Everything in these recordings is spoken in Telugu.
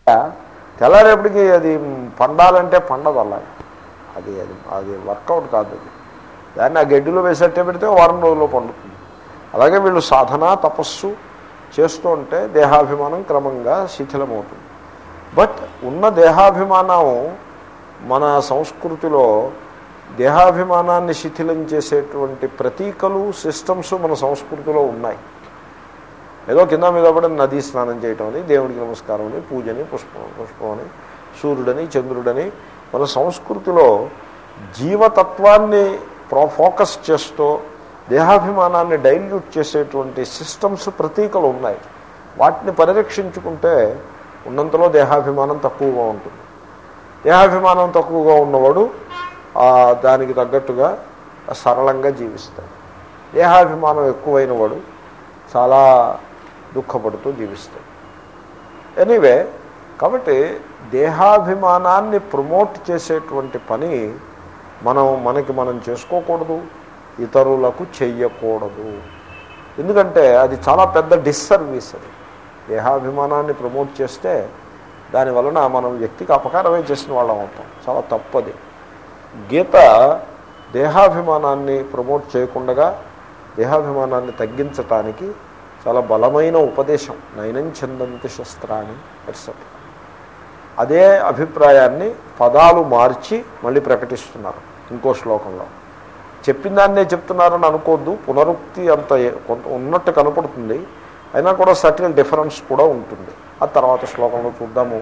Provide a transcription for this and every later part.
తెల్లారేపటికి అది పండాలంటే పండదు అలా అది అది అది వర్కౌట్ కాదు అది దాన్ని ఆ గడ్డిలో వేసేట్టే పెడితే వారం రోజుల్లో పండుతుంది అలాగే వీళ్ళు సాధన తపస్సు చేస్తూ ఉంటే దేహాభిమానం క్రమంగా శిథిలమవుతుంది బట్ ఉన్న దేహాభిమానం మన సంస్కృతిలో దేహాభిమానాన్ని శిథిలం చేసేటువంటి ప్రతీకలు సిస్టమ్స్ మన సంస్కృతిలో ఉన్నాయి ఏదో కింద మీద పడి నదీ స్నానం చేయటం అని దేవుడికి నమస్కారం అని పూజని పుష్పం పుష్పం అని సూర్యుడని చంద్రుడని మన సంస్కృతిలో జీవతత్వాన్ని ప్రో ఫోకస్ చేస్తూ దేహాభిమానాన్ని డైల్యూట్ చేసేటువంటి సిస్టమ్స్ ప్రతీకలు ఉన్నాయి వాటిని పరిరక్షించుకుంటే ఉన్నంతలో దేహాభిమానం తక్కువగా ఉంటుంది దేహాభిమానం తక్కువగా ఉన్నవాడు ఆ, దానికి తగ్గట్టుగా సరళంగా జీవిస్తాడు దేహాభిమానం ఎక్కువైన వాడు చాలా దుఃఖపడుతూ జీవిస్తాడు ఎనీవే కాబట్టి దేహాభిమానాన్ని ప్రమోట్ చేసేటువంటి పని మనం మనకి మనం చేసుకోకూడదు ఇతరులకు చెయ్యకూడదు ఎందుకంటే అది చాలా పెద్ద డిస్సర్వీస్ అది దేహాభిమానాన్ని ప్రమోట్ చేస్తే దాని వలన మనం వ్యక్తికి అపకారమే చేసిన వాళ్ళం అవుతాం చాలా తప్పది గీత దేహాభిమానాన్ని ప్రమోట్ చేయకుండా దేహాభిమానాన్ని తగ్గించటానికి చాలా బలమైన ఉపదేశం నయనం చందంతి శస్త్రాన్ని ఎట్సెట్రా అదే అభిప్రాయాన్ని పదాలు మార్చి మళ్ళీ ప్రకటిస్తున్నారు ఇంకో శ్లోకంలో చెప్పిన దాన్నే చెప్తున్నారని అనుకోవద్దు పునరుక్తి అంత ఏ- కొంత ఉన్నట్టు కనపడుతుంది అయినా కూడా సటిల్ డిఫరెన్స్ కూడా ఉంటుంది ఆ తర్వాత శ్లోకంలో చూద్దాము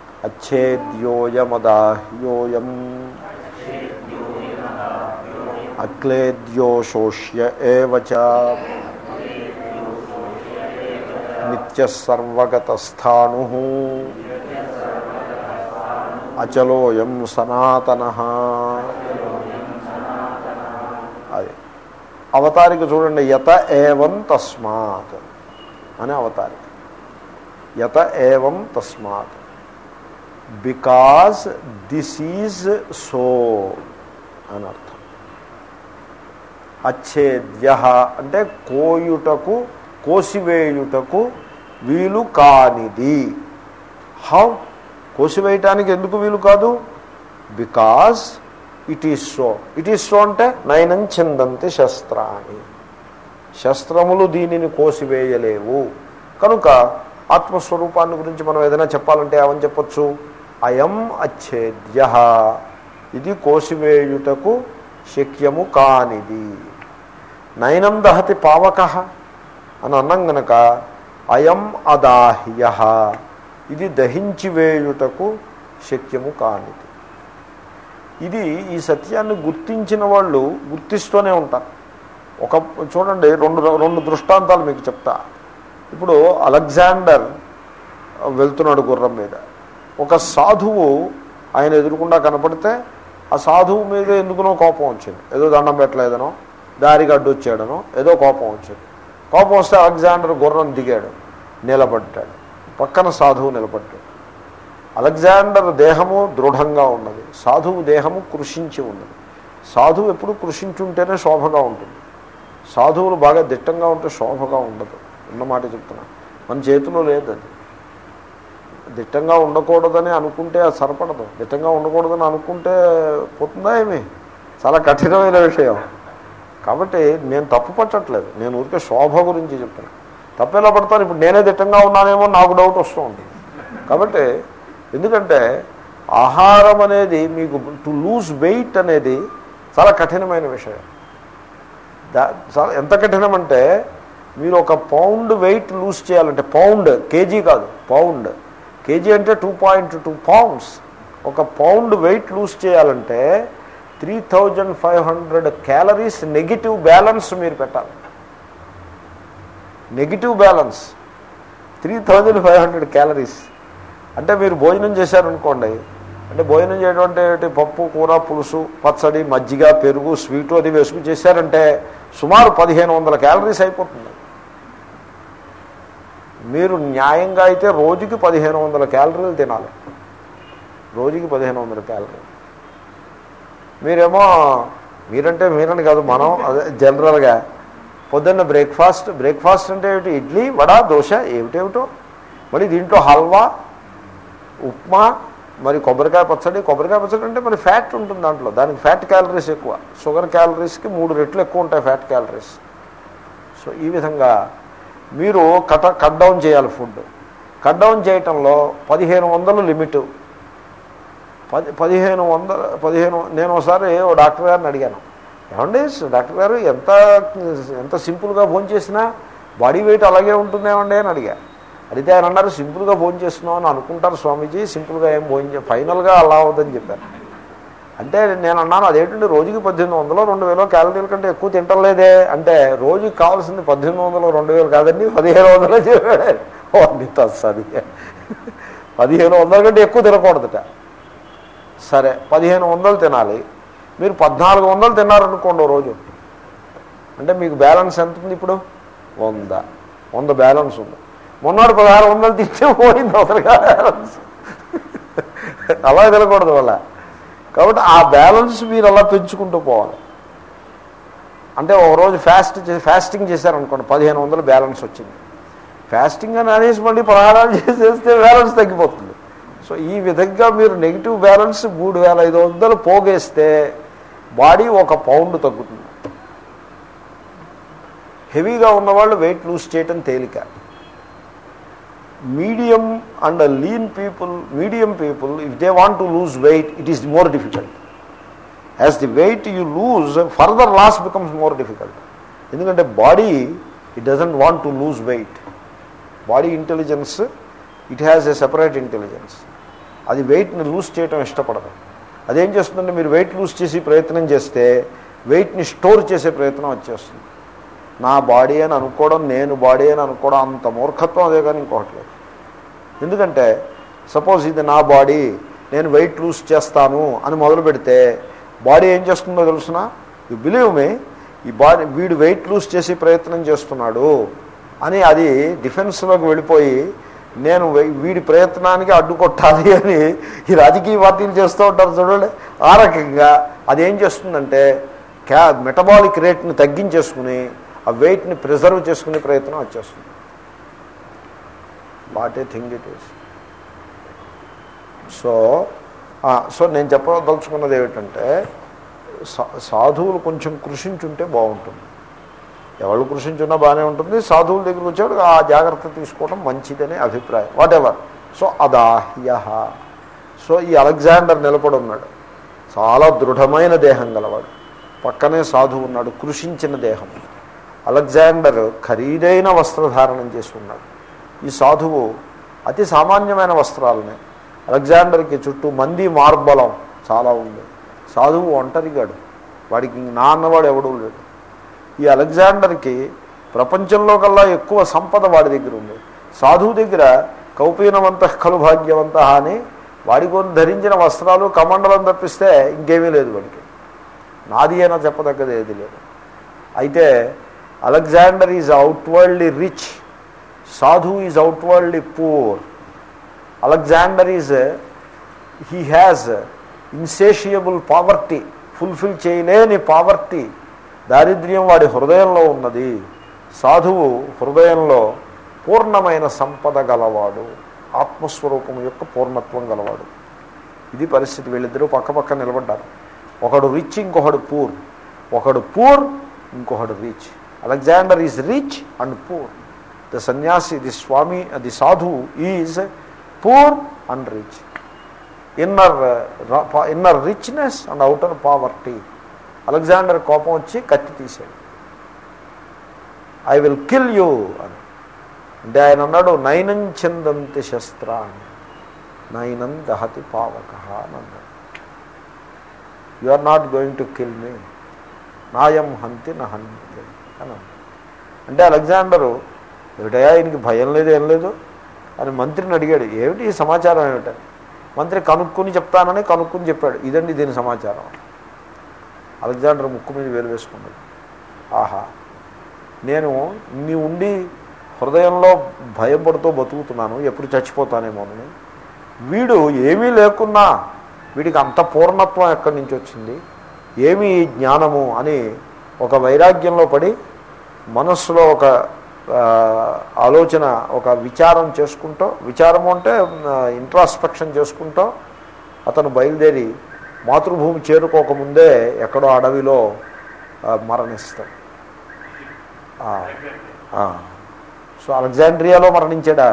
అచ్ఛేద్యోయమదాహ్యోయం అక్లేద్యో శోష్య ఏవచ నిత్యసర్వగతస్థాణు అచలోయం సనాతన అది అవతారిక చూడండి యత ఏవం తస్మాత్ అని అవతారిక యత ఏవం తస్మాత్ బికాజ్ దిస్ ఈజ్ సో అని అర్థం అచ్ఛేద్య అంటే కోయుటకు కోసివేయుటకు వీలు కానిది హౌ కోసివేయటానికి ఎందుకు వీలు కాదు because it is so it is so అంటే నయనం చిందంతి శస్త్రాన్ని శస్త్రములు దీనిని కోసివేయలేవు కనుక ఆత్మస్వరూపాన్ని గురించి మనం ఏదైనా చెప్పాలంటే ఏమని చెప్పొచ్చు అయం అచ్ఛేద్య ఇది కోసివేయుటకు శక్యము కానిది నయనం దహతి పావక అని అన్నం గనక అయం అదాహ్య ఇది దహించి వేయుటకు శక్యము కానిది ఇది ఈ సత్యాన్ని గుర్తించిన వాళ్ళు గుర్తిస్తూనే ఉంటారు ఒక చూడండి రెండు రెండు దృష్టాంతాలు మీకు చెప్తా ఇప్పుడు అలెగ్జాండర్ వెళ్తున్నాడు గుర్రం మీద ఒక సాధువు ఆయన ఎదురుకుండా కనపడితే ఆ సాధువు మీద ఎందుకునో కోపం వచ్చింది ఏదో దండం పెట్టలేదనో దారికి అడ్డొచ్చాడనో ఏదో కోపం వచ్చింది కోపం వస్తే అలెగ్జాండర్ గుర్రం దిగాడు నిలబడ్డాడు పక్కన సాధువు నిలబడ్డాడు అలెగ్జాండర్ దేహము దృఢంగా ఉన్నది సాధువు దేహము కృషించి ఉన్నది సాధువు ఎప్పుడు కృషించుంటేనే శోభగా ఉంటుంది సాధువులు బాగా దిట్టంగా ఉంటే శోభగా ఉండదు ఉన్నమాట చెప్తున్నా మన చేతిలో లేదు అది దిట్టంగా ఉండకూడదని అనుకుంటే అది సరిపడదు దిట్టంగా ఉండకూడదని అనుకుంటే పోతుందా ఏమి చాలా కఠినమైన విషయం కాబట్టి నేను తప్పు పట్టట్లేదు నేను ఊరికే శోభ గురించి చెప్తాను తప్పు ఎలా పడతాను ఇప్పుడు నేనే దిట్టంగా ఉన్నానేమో నాకు డౌట్ వస్తూ ఉంటుంది కాబట్టి ఎందుకంటే ఆహారం అనేది మీకు టు లూజ్ వెయిట్ అనేది చాలా కఠినమైన విషయం దా చాలా ఎంత కఠినం అంటే మీరు ఒక పౌండ్ వెయిట్ లూజ్ చేయాలంటే పౌండ్ కేజీ కాదు పౌండ్ కేజీ అంటే టూ పాయింట్ టూ పౌండ్స్ ఒక పౌండ్ వెయిట్ లూజ్ చేయాలంటే three thousand five hundred calories negative balance మీరు పెట్టాలి negative balance three thousand five hundred calories అంటే మీరు భోజనం చేశారనుకోండి అంటే భోజనం చేయడం అంటే ఏంటి? పప్పు కూర పులుసు పచ్చడి మజ్జిగ పెరుగు స్వీటు అది వేసుకుని చేశారంటే సుమారు పదిహేను వందల క్యాలరీస్ అయిపోతుంది మీరు న్యాయంగా అయితే రోజుకి పదిహేను వందల క్యాలరీలు తినాలి రోజుకి పదిహేను వందల క్యాలరీలు మీరేమో మీరంటే మీరని కాదు మనం అదే జనరల్గా పొద్దున్న బ్రేక్ఫాస్ట్ బ్రేక్ఫాస్ట్ అంటే ఏమిటి ఇడ్లీ వడ దోశ ఏమిటేమిటో మళ్ళీ దీంట్లో హల్వా ఉప్మా మరి కొబ్బరికాయ పచ్చడి కొబ్బరికాయ పచ్చడి అంటే మరి ఫ్యాట్ ఉంటుంది దాంట్లో దానికి ఫ్యాట్ క్యాలరీస్ ఎక్కువ షుగర్ క్యాలరీస్కి మూడు రెట్లు ఎక్కువ ఉంటాయి ఫ్యాట్ క్యాలరీస్ సో ఈ విధంగా మీరు కట కట్ డౌన్ చేయాలి ఫుడ్ కట్ డౌన్ చేయటంలో పదిహేను వందలు లిమిట్ పది పదిహేను వందల పదిహేను నేను ఒకసారి ఓ డాక్టర్ గారిని అడిగాను ఏమండి డాక్టర్ గారు ఎంత ఎంత సింపుల్గా భోజనం చేసినా బాడీ వెయిట్ అలాగే ఉంటుందేమండి అని అడిగా అడిగితే ఆయన అన్నారు సింపుల్గా భోజనం చేస్తున్నాం అని అనుకుంటారు స్వామీజీ సింపుల్గా ఏం భోజనం చే ఫైనల్గా అలా అవుదని చెప్పారు అంటే నేను అన్నాను అదేంటండి రోజుకి పద్దెనిమిది వందలు రెండు వేలు క్యాలరీల కంటే ఎక్కువ తింటలేదే అంటే రోజుకి కావాల్సింది పద్దెనిమిది వందలు రెండు వేలు కాదండి పదిహేను వందలే చెప్పాడు ఓ తస్సది పదిహేను వందల కంటే ఎక్కువ తినకూడదట సరే పదిహేను వందలు తినాలి మీరు పద్నాలుగు వందలు తిన్నారనుకోండి ఓ రోజు అంటే మీకు బ్యాలెన్స్ ఎంత ఉంది ఇప్పుడు వంద వంద బ్యాలెన్స్ ఉంది మొన్నటి పదహారు వందలు తింటే పోయింది అవసరంగా బ్యాలెన్స్ అలా తినకూడదు వల్ల కాబట్టి ఆ బ్యాలెన్స్ మీరు అలా పెంచుకుంటూ పోవాలి అంటే ఒక రోజు ఫాస్ట్ చే ఫాస్టింగ్ చేశారనుకోండి పదిహేను వందలు బ్యాలెన్స్ వచ్చింది ఫాస్టింగ్ అని అనేసి మళ్ళీ పదహారాలు చేసేస్తే బ్యాలెన్స్ తగ్గిపోతుంది సో ఈ విధంగా మీరు నెగిటివ్ బ్యాలెన్స్ మూడు వేల ఐదు వందలు పోగేస్తే బాడీ ఒక పౌండ్ తగ్గుతుంది హెవీగా ఉన్నవాళ్ళు వెయిట్ లూజ్ చేయటం తేలిక medium and lean people medium people if they want to lose weight it is more difficult as the weight you lose further loss becomes more difficult ఎందుకంటే body it doesn't want to lose weight body intelligence it has a separate intelligence అది వెయిట్ని లూజ్ చేయటం ఇష్టపడదు అదేం చేస్తుందంటే మీరు వెయిట్ లూజ్ చేసి ప్రయత్నం చేస్తే వెయిట్ని స్టోర్ చేసే ప్రయత్నం వచ్చేస్తుంది నా బాడీ అని అనుకోవడం నేను బాడీ అని అనుకోవడం అంత మూర్ఖత్వం అదే కానీ ఇంకొకటి లేదు ఎందుకంటే సపోజ్ ఇది నా బాడీ నేను వెయిట్ లూజ్ చేస్తాను అని మొదలు పెడితే బాడీ ఏం చేస్తుందో తెలుసిన యు బిలీవ్ మీ ఈ బాడీ వీడు వెయిట్ లూజ్ చేసి ప్రయత్నం చేస్తున్నాడు అని అది డిఫెన్స్లోకి వెళ్ళిపోయి నేను వే- వీడి ప్రయత్నానికి అడ్డుకొట్టాలి అని ఈ రాజకీయ పార్టీలు చేస్తూ ఉంటారు చూడండి ఆ రకంగా అది ఏం చేస్తుందంటే క్యా మెటబాలిక్ రేట్ని తగ్గించేసుకుని ఆ వెయిట్ని ప్రిజర్వ్ చేసుకునే ప్రయత్నం వచ్చేస్తుంది what a thing it is so ah, so నేను చెప్పదలుచుకున్నది ఏమిటంటే సా- సాధువులు కొంచెం కృషించుంటే బాగుంటుంది ఎవరు కృషించున్నా బాగానే ఉంటుంది సాధువుల దగ్గరికి వచ్చాడు ఆ జాగ్రత్త తీసుకోవడం మంచిదనే అభిప్రాయం వాట్ ఎవర్ సో అదాహ్య సో ఈ అలెగ్జాండర్ నిలబడి ఉన్నాడు చాలా దృఢమైన దేహం గలవాడు పక్కనే సాధువు ఉన్నాడు కృషించిన దేహం అలెగ్జాండర్ ఖరీదైన వస్త్రధారణం చేసి ఉన్నాడు ఈ సాధువు అతి సామాన్యమైన వస్త్రాలనే అలెగ్జాండర్కి చుట్టూ మంది మార్బలం చాలా ఉంది సాధువు ఒంటరిగాడు వాడికి ఇంక నా అన్నవాడు ఎవడూ లేడు ఈ అలెగ్జాండర్కి ప్రపంచంలో కల్లా ఎక్కువ సంపద వాడి దగ్గర ఉంది సాధువు దగ్గర కౌపీనవంత ఖలు భాగ్యవంత అని వాడి కొని ధరించిన వస్త్రాలు కమండలం తప్పిస్తే ఇంకేమీ లేదు వాడికి నాది అయినా చెప్పదగ్గది ఏది లేదు అయితే Alexander is outwardly rich sadhu is outwardly poor Alexander is he has insatiable poverty fulfil చేయలేని పావర్టీ దారిద్ర్యం వాడి హృదయంలో ఉన్నది సాధువు హృదయంలో పూర్ణమైన సంపద గలవాడు ఆత్మస్వరూపం యొక్క పూర్ణత్వం గలవాడు ఇది పరిస్థితి వీళ్ళిద్దరూ పక్క పక్క నిలబడ్డారు ఒకడు రిచ్ ఇంకొకడు పూర్ ఒకడు పూర్ ఇంకొకడు rich Alexander is rich and poor the sanyasi the swami the sadhu is poor and rich inner inner richness and outer poverty Alexander కోపం వచ్చి కత్తి తీశాడు ఐ విల్ కిల్ యూ అని అంటే ఆయన అన్నాడు నైనం చిందంతి శస్త్రాన్ని నైనం దహతి పావక అని అన్నాడు you are not going to kill me నాయం హంతి నా హంతి అని అన్నాడు అంటే అలెగ్జాండరు ఏమిటయా ఆయనకి భయం లేదు ఏం లేదు అని మంత్రిని అడిగాడు ఏమిటి ఈ సమాచారం ఏమిటని మంత్రి కనుక్కుని చెప్తానని కనుక్కుని చెప్పాడు ఇదండి దీని సమాచారం అలెగ్జాండర్ ముక్కు మీద వేలు వేసుకున్నాడు ఆహా నేను నీ ఉండి హృదయంలో భయపడుతూ బతుకుతున్నాను ఎప్పుడు చచ్చిపోతానేమోనని వీడు ఏమీ లేకున్నా వీడికి అంత పూర్ణత్వం ఎక్కడి నుంచి వచ్చింది ఏమి ఈ జ్ఞానము అని ఒక వైరాగ్యంలో పడి మనస్సులో ఒక ఆ, ఆలోచన ఒక విచారం చేసుకుంటూ విచారము అంటే ఇంట్రాస్పెక్షన్ చేసుకుంటూ అతను బయలుదేరి మాతృభూమి చేరుకోకముందే ఎక్కడో అడవిలో ఆ, మరణిస్తాడు ఆ, ఆ. సో అలెగ్జాండ్రియాలో మరణించాడా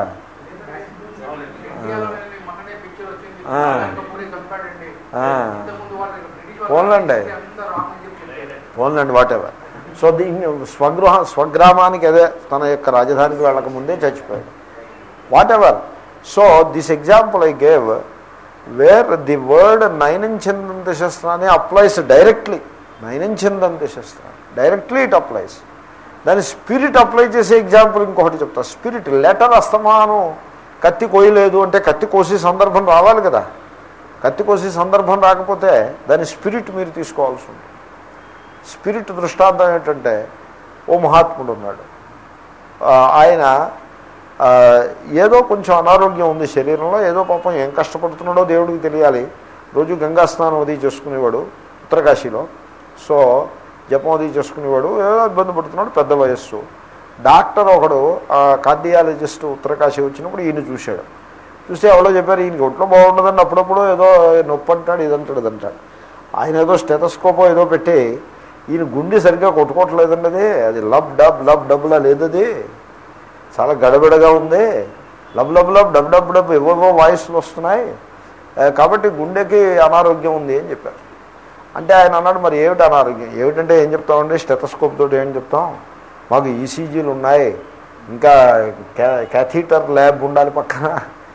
మొన్ననే పిక్చర్ వచ్చింది ఆ. కపూరే చంపాడండి ఆ. ఇంతకుముందు వాళ్ళ బ్రిటిష్ వాళ్ళు పోన్లండి. అంతా రామని చెప్పి చెప్పారు. పోన్లండి వాట్ ఎవర్ సో దీన్ని స్వగృహ స్వగ్రామానికి అదే తన యొక్క రాజధానికి వెళ్ళక ముందే చచ్చిపోయాడు whatever so this example I gave where the word నైనంచిందంత శస్త్రాన్ని అప్లైస్ డైరెక్ట్లీ నైనంచిందంత శస్త్ర డైరెక్ట్లీ ఇట్ అప్లైస్ దాని స్పిరిట్ అప్లై చేసే ఎగ్జాంపుల్ ఇంకొకటి చెప్తా స్పిరిట్ లెటర్ అస్తమానం కత్తి కోయలేదు అంటే కత్తి కోసే సందర్భం రావాలి కదా కత్తి కోసే సందర్భం రాకపోతే దాని స్పిరిట్ మీరు తీసుకోవాల్సి ఉంటుంది స్పిరిట్ దృష్టాంతం ఏంటంటే ఓ మహాత్ముడు ఉన్నాడు ఆ, ఆయన ఆ, ఏదో కొంచెం అనారోగ్యం ఉంది శరీరంలో ఏదో పాపం ఏం కష్టపడుతున్నాడో దేవుడికి తెలియాలి రోజు గంగా స్నానం అది చేసుకునేవాడు ఉత్తరకాశీలో సో జపం అది చేసుకునేవాడు ఏదో ఇబ్బంది పడుతున్నాడు పెద్ద వయస్సు డాక్టర్ ఒకడు కార్డియాలజిస్ట్ ఉత్తరకాశీ వచ్చినప్పుడు ఈయన చూశాడు చూస్తే ఎవరో చెప్పారు ఈయనకి ఒంట్లో బాగుండదండి అప్పుడప్పుడు ఏదో నొప్పి అంటాడు ఇదంటాడు ఇదంటాడు ఆయన ఏదో స్టెటస్కోపో ఏదో పెట్టి ఈయన గుండె సరిగ్గా కొట్టుకోవట్లేదండి అది అది లబ్ డబ్ లబ్ డబ్లా లేదు అది చాలా గడబిడగా ఉంది lub lub lub dub dub dub ఏవేవో వాయిస్లు వస్తున్నాయి ఆ, కాబట్టి గుండెకి అనారోగ్యం ఉంది అని చెప్పారు అంటే ఆయన అన్నాడు మరి ఏమిటి అనారోగ్యం ఏమిటంటే ఏం చెప్తామండి స్టెటస్కోప్ తోటి ఏం చెప్తాం మాకు ఈసీజీలు ఉన్నాయి ఇంకా క్యా- క్యాథీటర్ ల్యాబ్ ఉండాలి పక్కన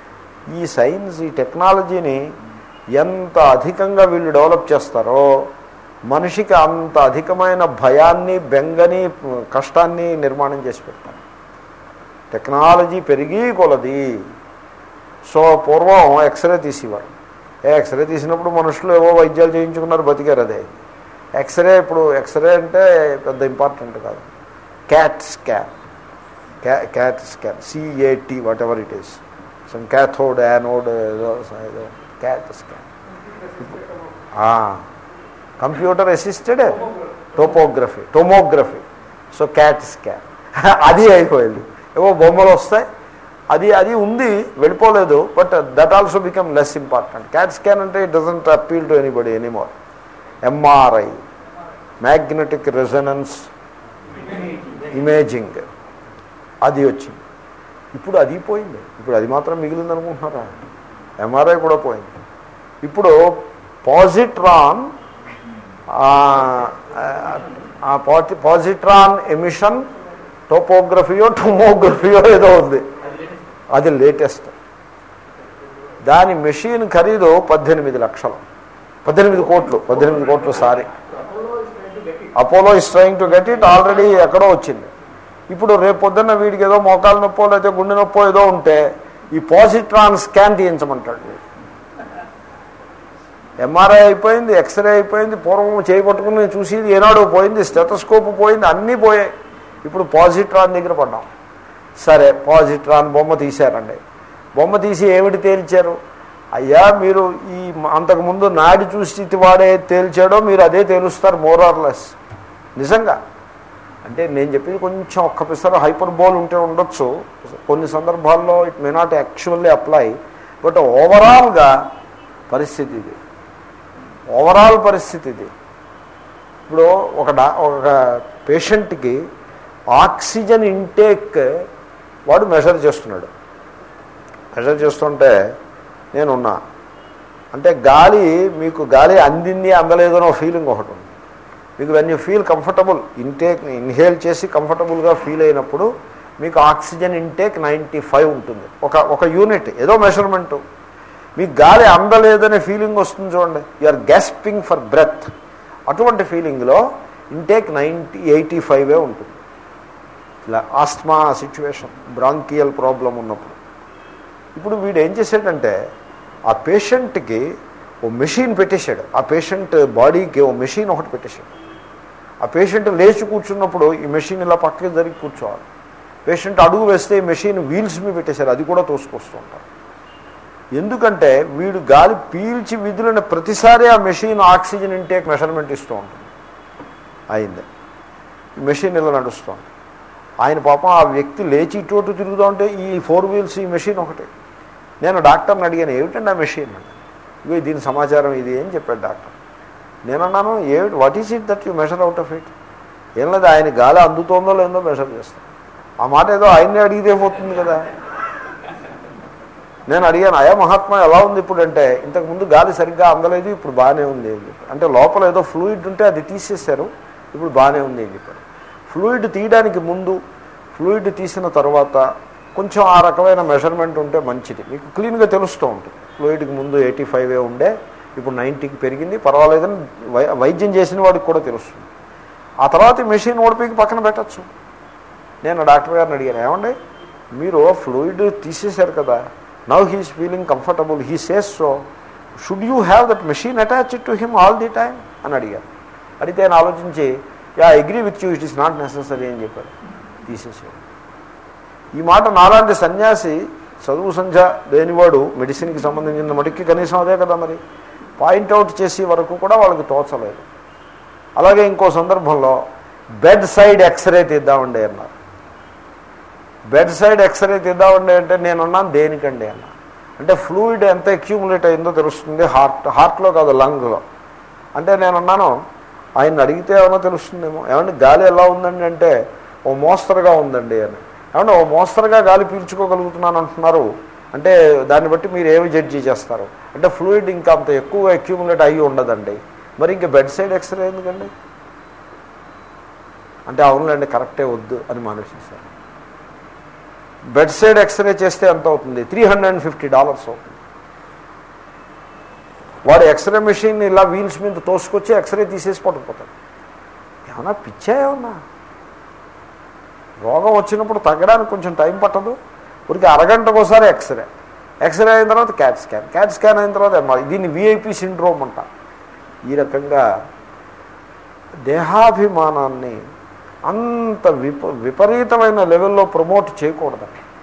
ఈ సైన్స్ ఈ టెక్నాలజీని ఎంత అధికంగా వీళ్ళు డెవలప్ చేస్తారో మనిషికి అంత అధికమైన భయాన్ని బెంగని కష్టాన్ని నిర్మాణం చేసి పెడతారు టెక్నాలజీ పెరిగి కొలది సో పూర్వం ఎక్స్రే తీసేవారు ఏ ఎక్స్రే తీసినప్పుడు మనుషులు ఏవో వైద్యాలు చేయించుకున్నారు బతికారు అదే ఎక్స్రే ఇప్పుడు ఎక్స్రే అంటే పెద్ద ఇంపార్టెంట్ కాదు క్యాట్ స్కాన్ క్యా cat scan CAT whatever it is some cathode anode ఏదో ఏదో cat scan computer assisted topography tomography so cat scan అది అయిపోయింది ఏవో బొమ్మలు వస్తాయి అది అది ఉంది వెళ్ళిపోలేదు but that also become less important cat scan అంటే it doesn't appeal to anybody anymore MRI magnetic resonance imaging అది వచ్చింది ఇప్పుడు అది పోయింది ఇప్పుడు అది మాత్రం మిగిలింది అనుకుంటున్నారా ఎంఆర్ఐ కూడా పోయింది ఇప్పుడు పాజిట్రాన్ పాజిట్రాన్ ఎమిషన్ టోపోగ్రఫీయో టోమోగ్రఫీయో ఏదో ఉంది అది లేటెస్ట్ దాని మెషిన్ ఖరీదు పద్దెనిమిది లక్షలు పద్దెనిమిది కోట్లు పద్దెనిమిది కోట్లు sorry Apollo is trying to get it already ఎక్కడో వచ్చింది ఇప్పుడు రేపు పొద్దున్న వీడికి ఏదో మోకాలు నొప్పో లేకపోతే గుండె నొప్పో ఏదో ఉంటే ఈ పాజిట్రాన్ స్కాన్ తీయించమంటాడు వీడు. ఎంఆర్ఐ అయిపోయింది ఎక్స్రే అయిపోయింది పూర్వం చేయి పట్టుకుని చూసేది ఏనాడు పోయింది స్టెటస్కోప్ పోయింది అన్నీ పోయాయి ఇప్పుడు పాజిట్రాన్ దగ్గర పడ్డాం సరే పాజిట్రాన్ బొమ్మ తీశారండి బొమ్మ తీసి ఏమిటి తేల్చారు అయ్యా మీరు ఈ అంతకుముందు నాడి చూసి వాడే తేల్చాడో మీరు అదే తేలుస్తారు మోర్ ఆర్ లెస్ నిజంగా అంటే నేను చెప్పింది కొంచెం ఒక్క పిసర హైపర్ బోల్ ఉంటే ఉండొచ్చు కొన్ని సందర్భాల్లో it may not actually apply but ఓవరాల్గా పరిస్థితి ఇది ఓవరాల్ పరిస్థితి ఇది ఇప్పుడు ఒక డా ఒక పేషెంట్కి ఆక్సిజన్ ఇంటేక్ వాడు మెజర్ చేస్తున్నాడు మెజర్ చేస్తుంటే నేనున్నా అంటే గాలి మీకు గాలి అందింది అందలేదనో ఫీలింగ్ ఒకటి ఉంది మీకు when you feel comfortable intake inhale చేసి కంఫర్టబుల్గా ఫీల్ అయినప్పుడు మీకు ఆక్సిజన్ ఇంటేక్ నైంటీ ఫైవ్ ఉంటుంది ఒక ఒక యూనిట్ ఏదో మెషర్మెంటు మీకు గాలి అందలేదనే ఫీలింగ్ వస్తుంది చూడండి ఆర్ గ్యాస్పింగ్ ఫర్ బ్రెత్ అటువంటి ఫీలింగ్లో ఇంటేక్ నైంటీ ఎయిటీ ఫైవే ఉంటుంది ఇలా ఆస్మా సిచ్యువేషన్ బ్రాంకియల్ ప్రాబ్లం ఉన్నప్పుడు ఇప్పుడు వీడు ఏం చేశాడంటే ఆ పేషెంట్కి ఓ మెషిన్ పెట్టేశాడు ఆ పేషెంట్ బాడీకి ఓ మెషిన్ ఒకటి పెట్టేశాడు ఆ పేషెంట్ లేచి కూర్చున్నప్పుడు ఈ మెషిన్ ఇలా పక్కకి జరిగి కూర్చోవాలి పేషెంట్ అడుగు వేస్తే ఈ మెషిన్ వీల్స్ మీద పెట్టేశారు అది కూడా తోసుకొస్తూ ఉంటారు ఎందుకంటే వీడు గాలి పీల్చి విధులైన ప్రతిసారి ఆ మెషిన్ ఆక్సిజన్ ఇంటేక్ మెషర్మెంట్ ఇస్తూ ఉంటుంది అయింది ఈ మెషిన్ ఇలా నడుస్తుంది ఆయన పాపం ఆ వ్యక్తి లేచి ఇటు అటు తిరుగుతూ ఉంటే ఈ ఫోర్ వీల్స్ ఈ మెషిన్ ఒకటి నేను డాక్టర్ని అడిగాను ఏమిటండి ఆ మెషిన్ అని ఇగో దీని సమాచారం ఇది అని చెప్పాడు డాక్టర్ నేనన్నాను ఏమిటి what is it that you measure out of it ఏం లేదు ఆయన గాలి అందుతోందో లేదో మెషర్ చేస్తాను ఆ మాట ఏదో ఆయన్ని అడిగితే పోతుంది కదా నేను అడిగాను అయా మహాత్మా ఎలా ఉంది ఇప్పుడు అంటే ఇంతకుముందు గాలి సరిగ్గా అందలేదు ఇప్పుడు బాగానే ఉంది అని చెప్పి అంటే లోపల ఏదో ఫ్లూయిడ్ ఉంటే అది తీసేశారు ఇప్పుడు బాగానే ఉంది అని చెప్పారు ఫ్లూయిడ్ తీయడానికి ముందు ఫ్లూయిడ్ తీసిన తర్వాత కొంచెం ఆ రకమైన మెజర్మెంట్ ఉంటే మంచిది మీకు క్లీన్గా తెలుస్తూ ఉంటుంది ఫ్లూయిడ్కి ముందు ఎయిటీ ఫైవ్ ఉండే ఇప్పుడు నైంటీకి పెరిగింది పర్వాలేదని వై వైద్యం చేసిన వాడికి కూడా తెలుస్తుంది ఆ తర్వాత ఈ మెషిన్ ఓడిపోయి పక్కన పెట్టచ్చు నేను డాక్టర్ గారిని అడిగాను ఏమండి మీరు ఫ్లూయిడ్ తీసేశారు కదా now he's feeling comfortable he says so should you have that machine attach to him all the time అని అడిగాను అడిగితే ఆయన ఆలోచించి yeah agree with you it is not necessary అని చెప్పారు తీసేసాడు ఈ మాట నాలాంటి సన్యాసి చదువు సంధ్య లేనివాడు మెడిసిన్కి సంబంధించిన మటుకి కనీసం అదే కదా మరి పాయింట్అవుట్ చేసే వరకు కూడా వాళ్ళకి తోచలేదు అలాగే ఇంకో సందర్భంలో బెడ్ సైడ్ ఎక్స్రే తీద్దామండి అన్నారు బెడ్ సైడ్ ఎక్స్రే తీద్దామండి అంటే నేను అన్నాను దేనికండి అన్న అంటే ఫ్లూయిడ్ ఎంత అక్యూములేట్ అయిందో తెలుస్తుంది హార్ట్ హార్ట్లో కాదు లంగ్లో అంటే నేను అన్నాను ఆయన అడిగితే ఏమైనా తెలుస్తుందేమో ఏమంటే గాలి ఎలా ఉందండి అంటే ఓ మోస్తరుగా ఉందండి అని ఏమంటే ఓ మోస్తరుగా గాలి పీల్చుకోగలుగుతున్నాను అంటున్నారు అంటే దాన్ని బట్టి మీరు ఏమి జడ్జి చేస్తారు అంటే ఫ్లూయిడ్ ఇంకా అంత ఎక్కువ అక్యూములేట్ అయ్యి ఉండదండి మరి ఇంకా బెడ్ సైడ్ ఎక్స్రే ఎందుకండి అంటే అవునులేండి కరెక్టే వద్దు అని మానేసేసారు బెడ్ సైడ్ ఎక్స్రే చేస్తే ఎంత అవుతుంది three hundred and fifty dollars అవుతుంది వాడు ఎక్స్రే మెషిన్ ఇలా వీల్స్ మీద తోసుకొచ్చి ఎక్స్రే తీసేసి పట్టుకుపోతాడు ఏమన్నా పిచ్చా ఏమన్నా రోగం వచ్చినప్పుడు తగ్గడానికి కొంచెం టైం పట్టదు ఊరికి అరగంటకోసారి ఎక్స్రే ఎక్స్రే అయిన తర్వాత క్యాట్ స్కాన్ క్యాట్ స్కాన్ అయిన తర్వాత MRI. దీన్ని విఐపి సిండ్రోమ్ అంట ఈ రకంగా దేహాభిమానాన్ని అంత విప విపరీతమైన లెవెల్లో ప్రమోట్ చేయకూడదు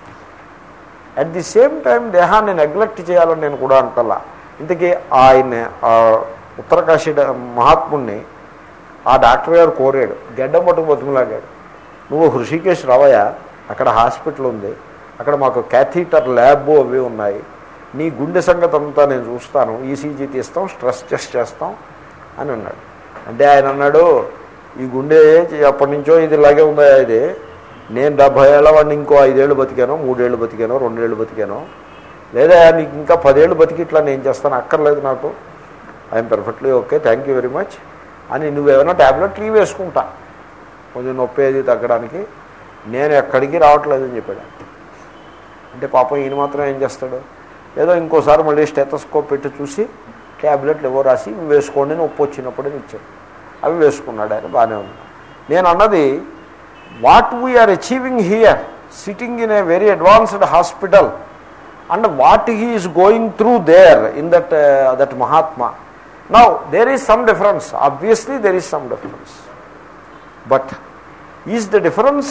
అట్ ది సేమ్ టైం దేహాన్ని నెగ్లెక్ట్ చేయాలని నేను కూడా అంటలా ఇంతకీ ఆయన ఆ ఉత్తరకాశీ డా- మహాత్ముణ్ణి ఆ డాక్టర్ గారు కోరాడు గడ్డం పట్టుకు బతుకులాగాడు నువ్వు హృషికేశ్ రావయ్యా అక్కడ హాస్పిటల్ ఉంది అక్కడ మాకు క్యాథీటర్ ల్యాబ్ అవి ఉన్నాయి నీ గుండె సంగతి అంతా నేను చూస్తాను ఈసీజీ తీస్తాం స్ట్రెస్ టెస్ట్ చేస్తాం అని అన్నాడు అంటే ఆయన అన్నాడు ఈ గుండె అప్పటి నుంచో ఇది ఇలాగే ఉందా ఇది నేను డెబ్భై ఏళ్ళ వాడిని ఇంకో ఐదేళ్ళు బతికాను మూడేళ్ళు బతికాను రెండేళ్ళు బతికాను లేదా నీకు ఇంకా పదేళ్ళు బతికి ఇట్లా నేను చేస్తాను అక్కర్లేదు నాకు I'm perfectly okay thank you very much అని నువ్వేమైనా ట్యాబ్లెట్ లీవ్ వేసుకుంటా కొంచెం నొప్పి అది తగ్గడానికి నేను ఎక్కడికి రావట్లేదని చెప్పాడు అంటే పాపం ఈయన మాత్రం ఏం చేస్తాడు ఏదో ఇంకోసారి మళ్ళీ స్టెతస్కోప్ పెట్టి చూసి ట్యాబ్లెట్లు ఎవో రాసి ఇవి వేసుకోండి నొప్పి వచ్చినప్పుడు అని ఇచ్చాడు అవి వేసుకున్నాడు ఆయన బాగానే ఉంది నేను అన్నది what we're achieving here sitting in a very advanced hospital and what he is going through there in that that Mahatma now there is some difference obviously there is some difference but is the difference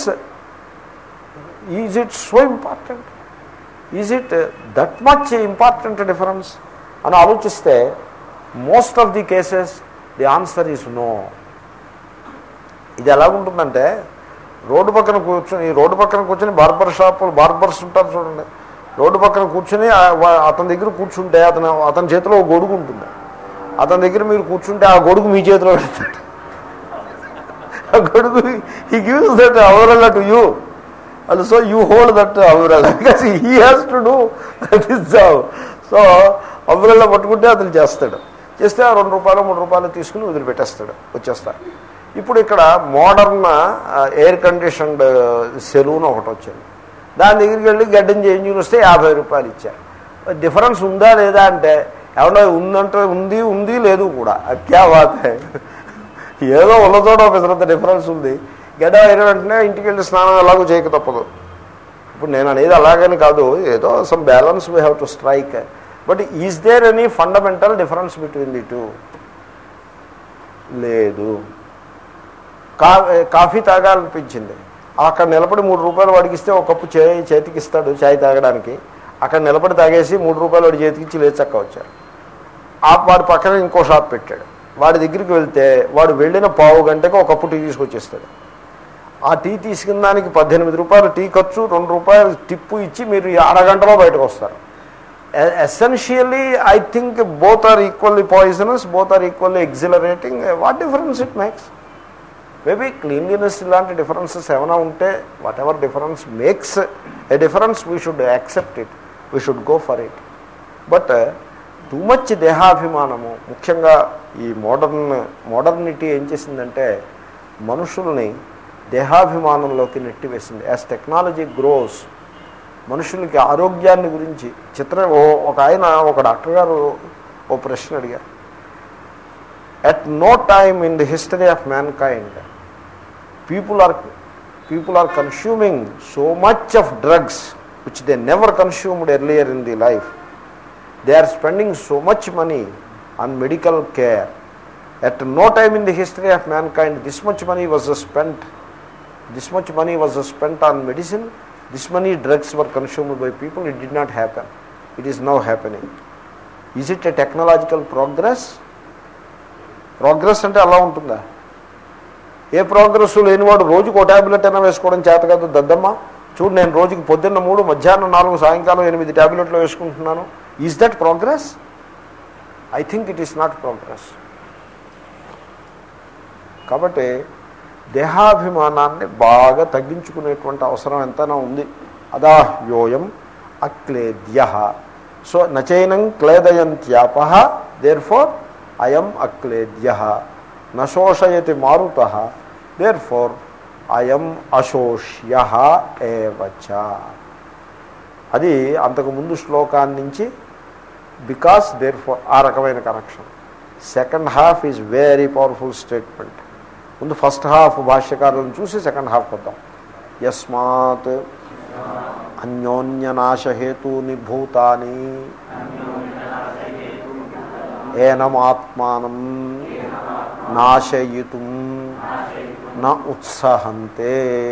is it so important is it that much important difference అని ఆలోచిస్తే most of the cases the answer is no ఇది ఎలాగుంటుందంటే రోడ్డు పక్కన కూర్చొని రోడ్డు పక్కన కూర్చొని బార్బర్ షాపులు బార్బర్స్ ఉంటారు చూడండి రోడ్డు పక్కన కూర్చొని ఆ వా- అతని దగ్గర కూర్చుంటే అతను అతని చేతిలో ఒక గొడుగు ఉంటుంది అతని దగ్గర మీరు కూర్చుంటే ఆ గొడుగు మీ చేతిలో పెడతాడు ఆ గొడుగు హీ గివ్స్ దట్ అవరల్లా to you and so you hold that umbrella because he has to do that his job so umbrella పట్టుకుంటే అతను చేస్తాడు చేస్తే ఆ రెండు రూపాయలు మూడు రూపాయలు తీసుకుని వదిలిపెట్టేస్తాడు వచ్చేస్తాడు ఇప్పుడు ఇక్కడ మోడర్న్ ఎయిర్ కండిషన్డ్ సెలూన్ ఒకటి వచ్చింది దాని దగ్గరికి వెళ్ళి గడ్డం చేంజ్ వస్తే యాభై రూపాయలు ఇచ్చారు డిఫరెన్స్ ఉందా లేదా అంటే ఏమన్నా ఉందంటే ఉంది ఉంది లేదు కూడా అది క్యా బాత్ హై ఏదో ఉన్నతోట ఒక పెద్ద డిఫరెన్స్ ఉంది గడ్డ అయిన వెంటనే ఇంటికి వెళ్ళి స్నానం ఎలాగో చేయక తప్పదు ఇప్పుడు నేను అనేది అలాగని కాదు ఏదో some balance we have to strike but is there any fundamental difference between the two లేదు కా కాఫీ తాగాలనిపించింది అక్కడ నిలబడి మూడు రూపాయలు వాడికి ఇస్తే ఒక కప్పు చే చేతికి ఇస్తాడు చాయ్ తాగడానికి అక్కడ నిలబడి తాగేసి మూడు రూపాయలు వాడి చేతికి ఇచ్చి లేచి చక్క వచ్చారు ఆ వాడి పక్కన ఇంకో షాప్ పెట్టాడు వాడి దగ్గరికి వెళ్తే వాడు వెళ్ళిన పావు గంటకు ఒక కప్పు టీ తీసుకొచ్చేస్తాడు ఆ టీ తీసుకున్న దానికి పద్దెనిమిది రూపాయలు టీ ఖర్చు రెండు రూపాయలు టిప్పు ఇచ్చి మీరు ఈ అరగంటలో బయటకు వస్తారు essentially I think both are equally poisonous both are equally exhilarating what difference it makes maybe cleanliness ఇలాంటి డిఫరెన్సెస్ ఏమైనా ఉంటే whatever difference makes a difference we should accept it we should go for it but too much దేహాభిమానము ముఖ్యంగా ఈ మోడర్న్ మోడర్నిటీ ఏం చేసిందంటే మనుషుల్ని దేహాభిమానంలోకి నెట్టివేసింది యాజ్ టెక్నాలజీ గ్రోస్ మనుషులకి ఆరోగ్యాన్ని గురించి చిత్ర ఓ- ఒక ఆయన ఒక డాక్టర్ గారు ఓ ప్రశ్న అడిగారు at no time in the history of mankind people are people are consuming so much of drugs which they never consumed earlier in the life they are spending so much money on medical care at no time in the history of mankind this much money was spent this much money was spent on medicine this many drugs were consumed by people it did not happen it is now happening is it a technological progress progress అంటే అలా ఉంటుందా ఏ ప్రోగ్రెస్ లేనివాడు రోజుకు ఒక ట్యాబ్లెట్ అయినా వేసుకోవడం చేత కాదు దద్దమ్మ చూడు నేను రోజుకి పొద్దున్న మూడు మధ్యాహ్నం నాలుగు సాయంకాలం ఎనిమిది ట్యాబ్లెట్లు వేసుకుంటున్నాను is that progress I think it is not progress కాబట్టి దేహాభిమానాన్ని బాగా తగ్గించుకునేటువంటి అవసరం ఎంతైనా ఉంది అదా యోయం అక్లేద్య సో నచైనం క్లేదయంత్యాప దేర్ ఫోర్ అయం అక్లేద్య నశోషయతి మారుత దేర్ ఫోర్ అయం అశోష్య ఏవచ అది అంతకుముందు శ్లోకాన్ని నుంచి బికాస్ దేర్ ఫోర్ ఆ రకమైన connection second half is very powerful statement ముందు ఫస్ట్ హాఫ్ భాష్యకారులను చూసి సెకండ్ హాఫ్ వద్దాం యస్మాత్ అన్యోన్యనాశహేతూని భూతాని ఏనమాత్మానం నాశయితుం నా ఉత్సహంతే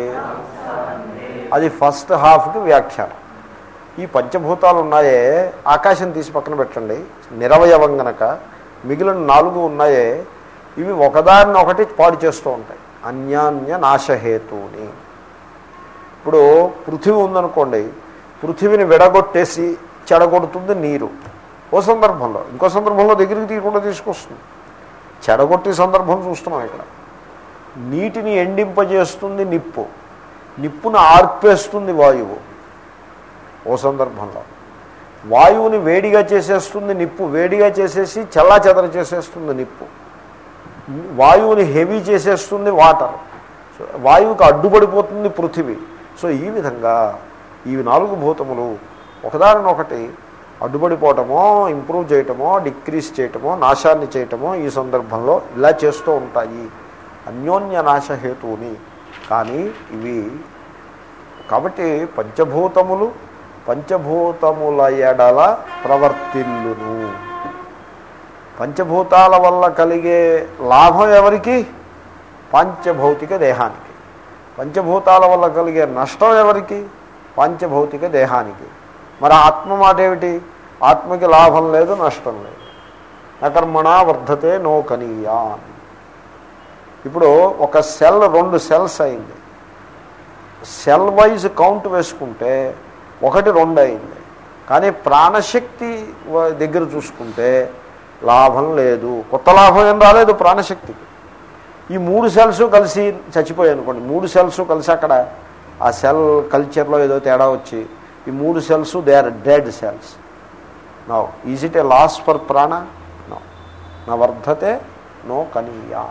అది ఫస్ట్ హాఫ్కి వ్యాఖ్యానం ఈ పంచభూతాలు ఉన్నాయే ఆకాశం తీసి పక్కన పెట్టండి నిరవయవం గనక మిగిలిన నాలుగు ఉన్నాయే ఇవి ఒకదాన్ని ఒకటి పాడు చేస్తూ ఉంటాయి అన్యాన్య నాశహేతుని ఇప్పుడు పృథివీ ఉందనుకోండి పృథివీని విడగొట్టేసి చెడగొడుతుంది నీరు ఓ సందర్భంలో ఇంకో సందర్భంలో దగ్గరికి తీయకుండా తీసుకొస్తుంది చెడగొట్టే సందర్భం చూస్తున్నాం ఇక్కడ నీటిని ఎండింపజేస్తుంది నిప్పు నిప్పును ఆర్పేస్తుంది వాయువు ఓ సందర్భంలో వాయువుని వేడిగా చేసేస్తుంది నిప్పు వేడిగా చేసేసి చల్లా చెదర చేసేస్తుంది నిప్పు వాయువుని హెవీ చేసేస్తుంది వాటర్ సో వాయువుకి అడ్డుపడిపోతుంది పృథివీ సో ఈ విధంగా ఈ నాలుగు భూతములు ఒకదానినొకటి అడ్డుపడిపోవటమో ఇంప్రూవ్ చేయటమో డిక్రీజ్ చేయటమో నాశాన్ని చేయటమో ఈ సందర్భంలో ఇలా చేస్తూ ఉంటాయి అన్యోన్య నాశహేతువుని కానీ ఇవి కాబట్టి పంచభూతములు పంచభూతముల ఎడల ప్రవర్తిల్లును పంచభూతాల వల్ల కలిగే లాభం ఎవరికి పంచభౌతిక దేహానికి పంచభూతాల వల్ల కలిగే నష్టం ఎవరికి పంచభౌతిక దేహానికి మరి ఆత్మ మాట ఏమిటి ఆత్మకి లాభం లేదు నష్టం లేదు నకర్మణా వర్ధతే నో కనీయాన్ ఇప్పుడు ఒక సెల్ రెండు సెల్స్ అయింది సెల్ వైజ్ కౌంట్ వేసుకుంటే ఒకటి రెండు అయింది కానీ ప్రాణశక్తి వ- దగ్గర చూసుకుంటే లాభం లేదు కొత్త లాభం ఏం రాలేదు ప్రాణశక్తికి ఈ మూడు సెల్స్ కలిసి చచ్చిపోయాయి అనుకోండి మూడు సెల్స్ కలిసి అక్కడ ఆ సెల్ కల్చర్లో ఏదో తేడా వచ్చి ఈ మూడు cells they are dead cells no is it a loss for ప్రాణ నో నా వర్ధతే నో కనీయా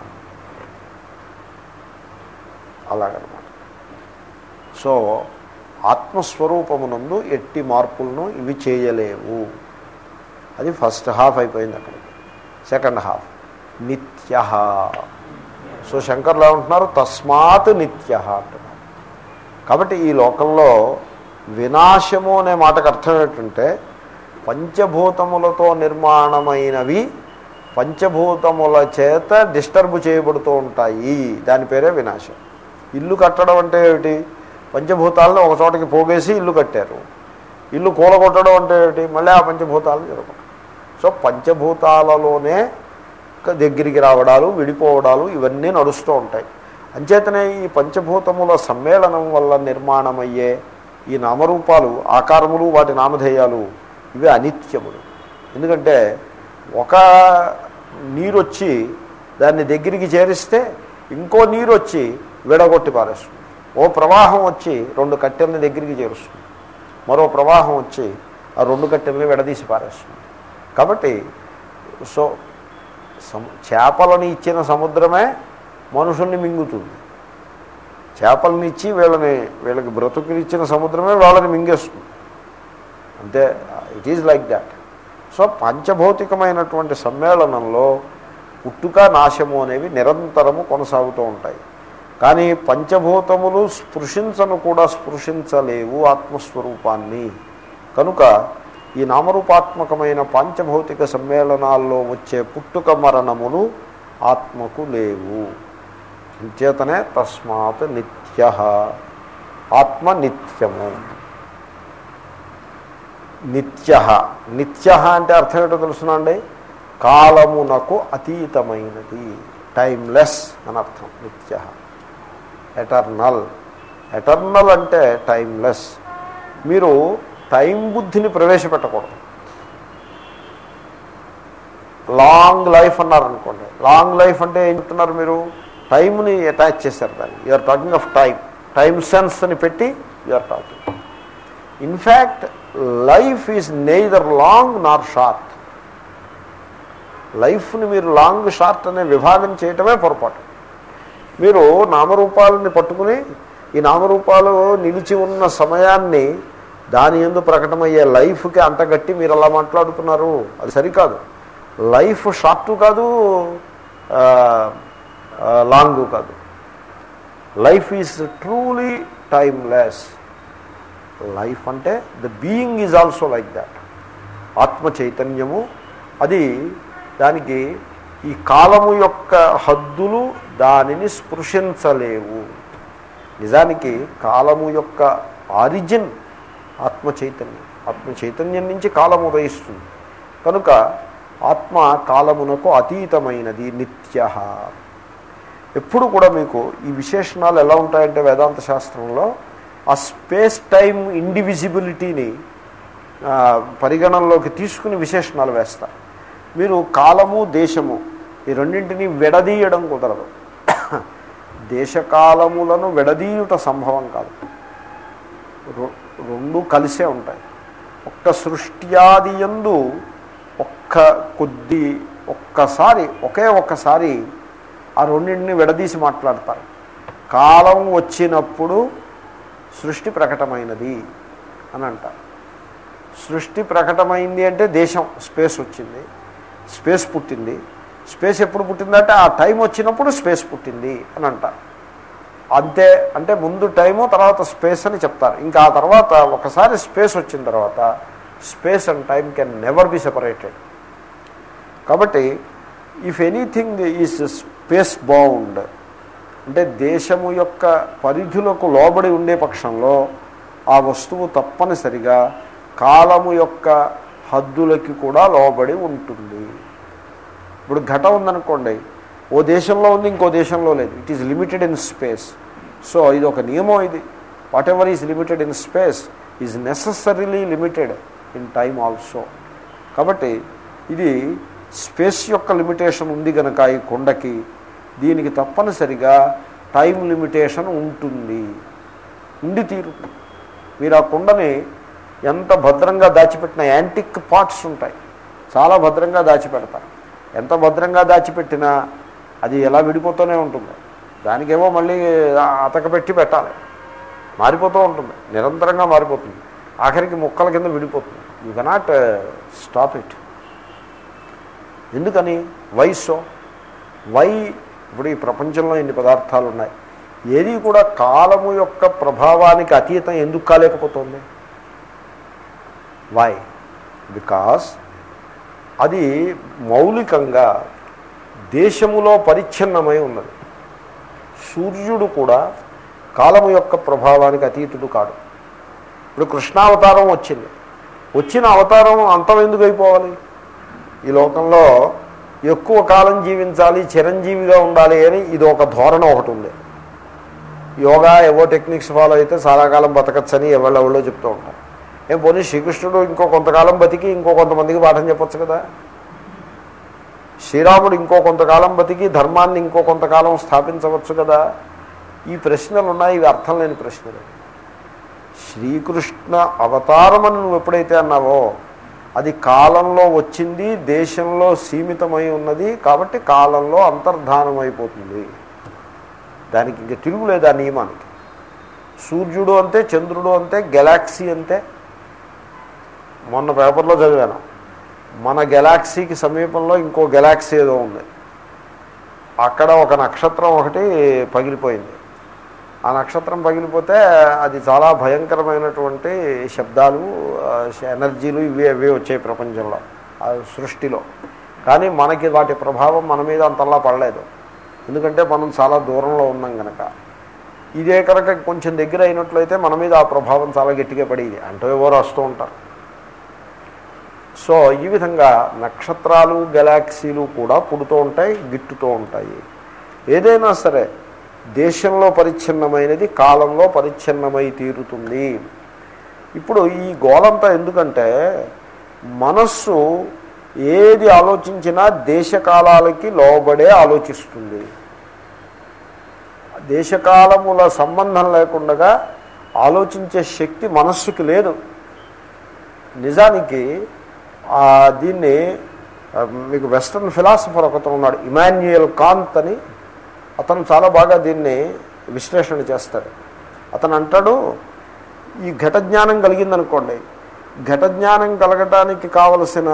అలాగనమాట సో ఆత్మస్వరూపమునందు ఎట్టి మార్పులను ఇవి చేయలేవు అది ఫస్ట్ హాఫ్ అయిపోయింది అక్కడికి సెకండ్ హాఫ్ నిత్య సో శంకర్లు ఏమంటున్నారు తస్మాత్ నిత్య అంటున్నారు కాబట్టి ఈ లోకంలో వినాశము అనే మాటకు అర్థం ఏంటంటే పంచభూతములతో నిర్మాణమైనవి పంచభూతముల చేత డిస్టర్బ్ చేయబడుతూ ఉంటాయి దాని పేరే వినాశం ఇల్లు కట్టడం అంటే ఏమిటి పంచభూతాలను ఒక చోటకి పోగేసి ఇల్లు కట్టారు ఇల్లు కూలగొట్టడం అంటే ఏమిటి మళ్ళీ ఆ పంచభూతాలను జరగడం సో పంచభూతాలలోనే క- దగ్గరికి రావడాలు విడిపోవడాలు ఇవన్నీ నడుస్తూ ఉంటాయి అంచేతనే ఈ పంచభూతముల సమ్మేళనం వల్ల నిర్మాణమయ్యే ఈ నామరూపాలు ఆకారములు వాటి నామధేయాలు ఇవి అనిత్యములు ఎందుకంటే ఒక నీరు వచ్చి దాన్ని దగ్గరికి చేరిస్తే ఇంకో నీరు వచ్చి విడగొట్టి పారేస్తుంది ఓ ప్రవాహం వచ్చి రెండు కట్టెల్ని దగ్గరికి చేరుస్తుంది మరో ప్రవాహం వచ్చి ఆ రెండు కట్టెల్ని విడదీసి పారేస్తుంది కాబట్టి సో సము చేపలని ఇచ్చిన సముద్రమే మనుషుల్ని మింగుతుంది చేపలని ఇచ్చి వీళ్ళని వీళ్ళకి బ్రతుకుని ఇచ్చిన సముద్రమే వాళ్ళని మింగేస్తుంది అంతే it is like that so పంచభౌతికమైనటువంటి సమ్మేళనంలో పుట్టుక నాశము అనేవి నిరంతరము కొనసాగుతూ ఉంటాయి కానీ పంచభూతములు స్పృశించను కూడా స్పృశించలేవు ఆత్మస్వరూపాన్ని కనుక ఈ నామరూపాత్మకమైన పాంచభౌతిక సమ్మేళనాల్లో వచ్చే పుట్టుక మరణములు ఆత్మకు లేవు అంచేతనే తస్మాత్ నిత్య ఆత్మ నిత్యము నిత్య నిత్య అంటే అర్థం ఏంటో తెలుసునండి కాలమునకు అతీతమైనది టైమ్లెస్ అని అర్థం నిత్య ఎటర్నల్ ఎటర్నల్ అంటే టైమ్లెస్ మీరు టైం బుద్ధిని ప్రవేశపెట్టకూడదు లాంగ్ లైఫ్ అన్నారనుకోండి లాంగ్ లైఫ్ అంటే ఏం చెప్తున్నారు మీరు టైంని అటాచ్ చేశారు దాన్ని you're talking of time time sense అని పెట్టి you're talking in fact life is neither long nor short లైఫ్ని మీరు లాంగ్ షార్ట్ అనే విభాగం చేయటమే పొరపాటు మీరు నామరూపాలని పట్టుకుని ఈ నామరూపాలు నిలిచి ఉన్న సమయాన్ని దాని ఎందు ప్రకటమయ్యే లైఫ్కి అంటగట్టి మీరు అలా మాట్లాడుతున్నారు అది సరికాదు లైఫ్ షార్ట్ కాదు లాంగ్ కాదు life is truly timeless life అంటే the being is also like that ఆత్మ చైతన్యము అది దానికి ఈ కాలము యొక్క హద్దులు దానిని స్పృశించలేవు నిజానికి కాలము యొక్క ఆరిజిన్ ఆత్మ చైతన్యం ఆత్మ చైతన్యం నుంచి కాలము ఉదయిస్తుంది కనుక ఆత్మ కాలమునకు అతీతమైనది నిత్య ఎప్పుడు కూడా మీకు ఈ విశేషణాలు ఎలా ఉంటాయంటే వేదాంత శాస్త్రంలో ఆ స్పేస్ టైం ఇండివిజిబిలిటీని పరిగణనలోకి తీసుకుని విశేషణాలు వేస్తారు మీరు కాలము దేశము ఈ రెండింటినీ విడదీయడం కుదరదు దేశకాలములను విడదీయుట సంభవం కాదు రెండు కలిసే ఉంటాయి ఒక్క సృష్ట్యాది ఎందు ఒక్క కొద్ది ఒక్కసారి ఒకే ఒక్కసారి ఆ రెండింటిని విడదీసి మాట్లాడతారు కాలం వచ్చినప్పుడు సృష్టి ప్రకటమైనది అని అంటారు సృష్టి ప్రకటమైంది అంటే దేశం స్పేస్ వచ్చింది స్పేస్ పుట్టింది స్పేస్ ఎప్పుడు పుట్టిందంటే ఆ టైం వచ్చినప్పుడు స్పేస్ పుట్టింది అని అంటారు అంతే అంటే ముందు టైము తర్వాత స్పేస్ అని చెప్తారు ఇంకా ఆ తర్వాత ఒకసారి స్పేస్ వచ్చిన తర్వాత space and time can never be separated కాబట్టి if anything is space bound అంటే దేశము యొక్క పరిధులకు లోబడి ఉండే పక్షంలో ఆ వస్తువు తప్పనిసరిగా కాలము యొక్క హద్దులకి కూడా లోబడి ఉంటుంది ఇప్పుడు ఘటం ఉందనుకోండి ఓ దేశంలో ఉంది ఇంకో దేశంలో లేదు it is limited in space so ఇది ఒక నియమం ఇది whatever is limited in space is necessarily limited in time also కాబట్టి ఇది స్పేస్ యొక్క లిమిటేషన్ ఉంది కనుక ఈ కొండకి దీనికి తప్పనిసరిగా టైం లిమిటేషన్ ఉంటుంది ఉండి తీరుతుంది మీరు ఆ కుండని ఎంత భద్రంగా దాచిపెట్టిన యాంటిక్ పార్ట్స్ ఉంటాయి చాలా భద్రంగా దాచిపెడతారు ఎంత భద్రంగా దాచిపెట్టినా అది ఎలా విడిపోతూనే ఉంటుంది దానికేమో మళ్ళీ అతకపెట్టి పెట్టాలి మారిపోతూ ఉంటుంది నిరంతరంగా మారిపోతుంది ఆఖరికి ముక్కల కింద విడిపోతుంది యూ కెనాట్ స్టాప్ ఇట్ ఎందుకని వై సో వై ఇప్పుడు ఈ ప్రపంచంలో ఎన్ని పదార్థాలు ఉన్నాయి ఏది కూడా కాలము యొక్క ప్రభావానికి అతీతం ఎందుకు కాలేకపోతుంది వై బికాస్ అది మౌలికంగా దేశములో పరిచ్ఛిన్నమై ఉన్నది సూర్యుడు కూడా కాలము యొక్క ప్రభావానికి అతీతుడు కాడు ఇప్పుడు కృష్ణావతారం వచ్చింది వచ్చిన అవతారం అంతం ఎందుకు అయిపోవాలి ఈ లోకంలో ఎక్కువ కాలం జీవించాలి చిరంజీవిగా ఉండాలి అని ఇది ఒక ధోరణ ఒకటి ఉంది యోగా ఏవో టెక్నిక్స్ ఫాలో అయితే చాలా కాలం బతకచ్చని ఎవళ్ళెవళ్ళో చెప్తూ ఉంటారు ఏం పోనీ శ్రీకృష్ణుడు ఇంకో కొంతకాలం బతికి ఇంకో కొంతమందికి పాఠం చెప్పొచ్చు కదా శ్రీరాముడు ఇంకో కొంతకాలం బతికి ధర్మాన్ని ఇంకో కొంతకాలం స్థాపించవచ్చు కదా ఈ ప్రశ్నలు ఉన్నాయి ఇవి అర్థం లేని ప్రశ్నలు శ్రీకృష్ణ అవతారం అని నువ్వు ఎప్పుడైతే అన్నావో అది కాలంలో వచ్చింది దేశంలో సీమితమై ఉన్నది కాబట్టి కాలంలో అంతర్ధానం అయిపోతుంది దానికి ఇంక తిరుగులేదు ఆ నియమానికి సూర్యుడు అంతే చంద్రుడు అంతే గెలాక్సీ అంతే మొన్న పేపర్లో చదివాను మన గెలాక్సీకి సమీపంలో ఇంకో గెలాక్సీ ఏదో ఉంది అక్కడ ఒక నక్షత్రం ఒకటి పగిలిపోయింది ఆ నక్షత్రం పగిలిపోతే అది చాలా భయంకరమైనటువంటి శబ్దాలు ఆ, ఎనర్జీలు ఇవి అవి వచ్చాయి ప్రపంచంలో ఆ సృష్టిలో కానీ మనకి వాటి ప్రభావం మన మీద అంతలా పడలేదు ఎందుకంటే మనం చాలా దూరంలో ఉన్నాం కనుక ఇదే కనుక కొంచెం దగ్గర అయినట్లయితే మన మీద ఆ ప్రభావం చాలా గట్టిగా పడేది అంటూ ఎవరు వస్తూ ఉంటారు సో ఈ విధంగా నక్షత్రాలు గెలాక్సీలు కూడా పుడుతూ ఉంటాయి గిట్టుతూ ఉంటాయి ఏదైనా సరే దేశంలో పరిచ్ఛిన్నమైనది కాలంలో పరిచ్ఛిన్నమై తీరుతుంది ఇప్పుడు ఈ గోలంతా ఎందుకంటే మనస్సు ఏది ఆలోచించినా దేశకాలాలకి లోబడే ఆలోచిస్తుంది దేశకాలముల సంబంధం లేకుండా ఆలోచించే శక్తి మనస్సుకి లేదు నిజానికి ఆ, దీన్ని ఆ, మీకు వెస్ట్రన్ ఫిలాసఫర్ ఒకతను ఉన్నాడు ఇమాన్యుయల్ కాంత్ అని అతను చాలా బాగా దీన్ని విశ్లేషణ చేస్తాడు అతను అంటాడు ఈ ఘట జ్ఞానం కలిగిందనుకోండి ఘట జ్ఞానం కలగటానికి కావలసిన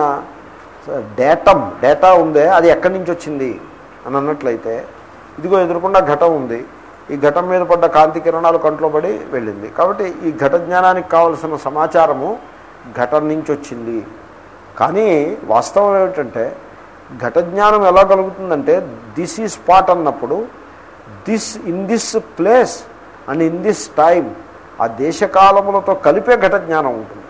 డేటం డేటా ఉందే అది ఎక్కడి నుంచి వచ్చింది అని అన్నట్లయితే ఇదిగో ఎదురుకుండా ఘటం ఉంది ఈ ఘటం మీద పడ్డ కాంతి కిరణాలు కంట్లో పడి వెళ్ళింది కాబట్టి ఈ ఘట జ్ఞానానికి కావలసిన సమాచారము ఘటం నుంచి వచ్చింది కానీ వాస్తవం ఏమిటంటే ఘట జ్ఞానం ఎలా కలుగుతుందంటే దిస్ ఈ స్పాట్ అన్నప్పుడు this in this place and in this time ఆ దేశకాలములతో కలిపే ఘట జ్ఞానం ఉంటుంది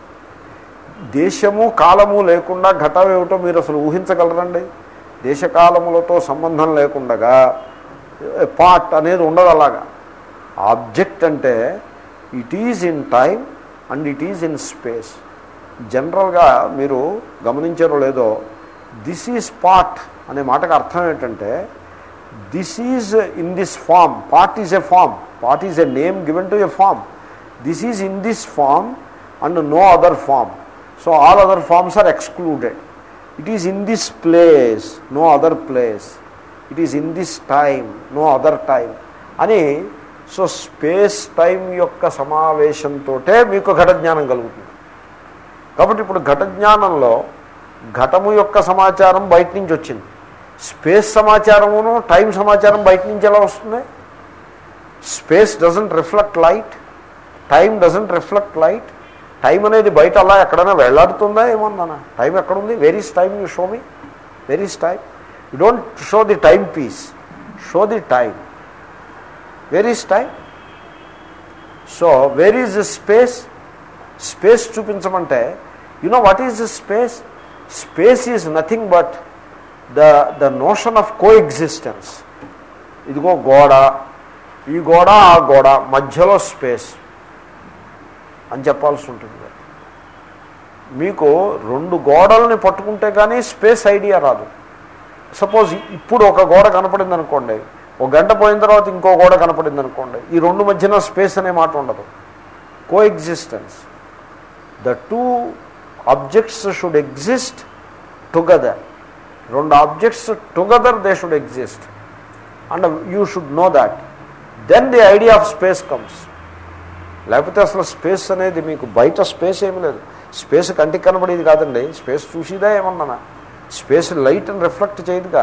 దేశము కాలము లేకుండా ఘటం ఏమిటో మీరు అసలు ఊహించగలరండి దేశకాలములతో సంబంధం లేకుండగా పార్ట్ అనేది ఉండదు అలాగా ఆబ్జెక్ట్ అంటే it is in time and it is in space జనరల్గా మీరు గమనించారో లేదో దిస్ ఈజ్ పార్ట్ అనే మాటకు అర్థం ఏంటంటే this is in this form part is a form part is a name given to a form this is in this form and no other form so all other forms are excluded it is in this place no other place it is in this time no other time అని సో స్పేస్ టైం యొక్క సమావేశంతో మీకు ఘట జ్ఞానం కలుగుతుంది కాబట్టి ఇప్పుడు ఘట జ్ఞానంలో ఘటము యొక్క సమాచారం బయట నుంచి వచ్చింది స్పేస్ సమాచారమును టైం సమాచారం బయట నుంచి ఎలా వస్తుంది space doesn't reflect light time doesn't reflect light time అనేది బయట అలా ఎక్కడైనా వెళ్ళాడుతుందా ఏమన్నా టైం ఎక్కడుంది varies time you show me varies time you don't show the timepiece show the time varies time so where is space space చూపించమంటే you know what is space space is nothing but the the notion of coexistence ఇదిగో గోడ ఈ గోడ ఆ గోడ మధ్యలో స్పేస్ అని చెప్పాల్సి ఉంటుంది మీకు రెండు గోడల్ని పట్టుకుంటే కానీ స్పేస్ ఐడియా రాదు సపోజ్ ఇప్పుడు ఒక గోడ కనపడింది అనుకోండి ఒక గంట పోయిన తర్వాత ఇంకో గోడ కనపడింది అనుకోండి ఈ రెండు మధ్యన స్పేస్ అనే మాట ఉండదు coexistence the two objects should exist together రెండు objects together they should exist and you should know that then the idea of space comes లేకపోతే అసలు స్పేస్ అనేది మీకు బయట స్పేస్ ఏమీ లేదు స్పేస్ కంటికి కనబడేది కాదండి స్పేస్ చూసిదా ఏమన్నా స్పేస్ లైట్ని రిఫ్లెక్ట్ చేయదుగా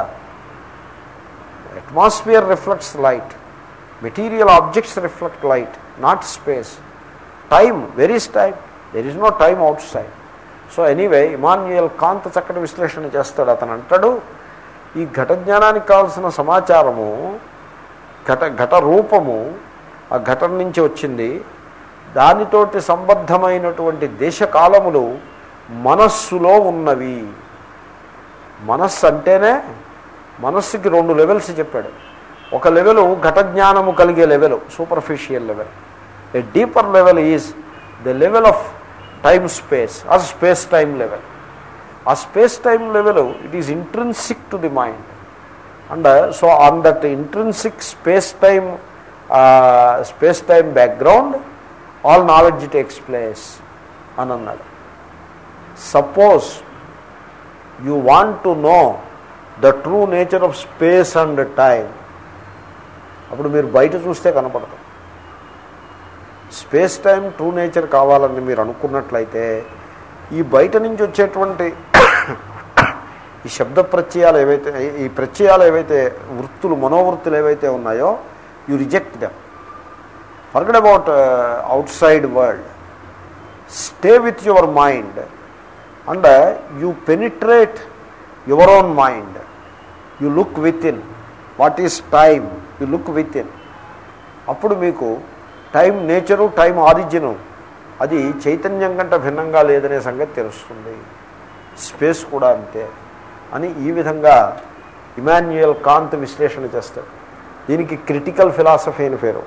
atmosphere reflects light material objects reflect light not space time varies time there is no time outside so anyway Immanuel Kant చక్కటి విశ్లేషణ చేస్తాడు అతను అంటాడు ఈ ఘట జ్ఞానానికి కావాల్సిన సమాచారము ఘట ఘట రూపము ఆ ఘటన నుంచి వచ్చింది దానితోటి సంబద్ధమైనటువంటి దేశకాలములు మనస్సులో ఉన్నవి మనస్సు అంటేనే మనస్సుకి రెండు లెవెల్స్ చెప్పాడు ఒక లెవెల్ ఘట జ్ఞానము కలిగే level superficial level a deeper level is the level of time space ఆ స్పేస్ టైమ్ లెవెల్ ఆ space time level it is intrinsic to the mind and so on that intrinsic space time space time background all knowledge takes place అని అన్నాడు suppose you want to know the true nature of space and time అప్పుడు మీరు బయట చూస్తే కనపడదు స్పేస్ టైం ట్రూ నేచర్ కావాలని మీరు అనుకున్నట్లయితే ఈ బయట నుంచి వచ్చేటువంటి ఈ శబ్ద ప్రత్యయాలు ఏవైతే ఈ ప్రత్యయాలు ఏవైతే వృత్తులు మనోవృత్తులు ఏవైతే ఉన్నాయో you reject them forget about outside world stay with your mind and you penetrate your own mind you look within what is time you look within అప్పుడు మీకు టైం నేచరు టైం ఆరిజిను అది చైతన్యం కంటే భిన్నంగా లేదనే సంగతి తెలుస్తుంది స్పేస్ కూడా అంతే అని ఈ విధంగా ఇమాన్యుయల్ కాంత్ విశ్లేషణ చేస్తాడు దీనికి క్రిటికల్ ఫిలాసఫీ అని పేరు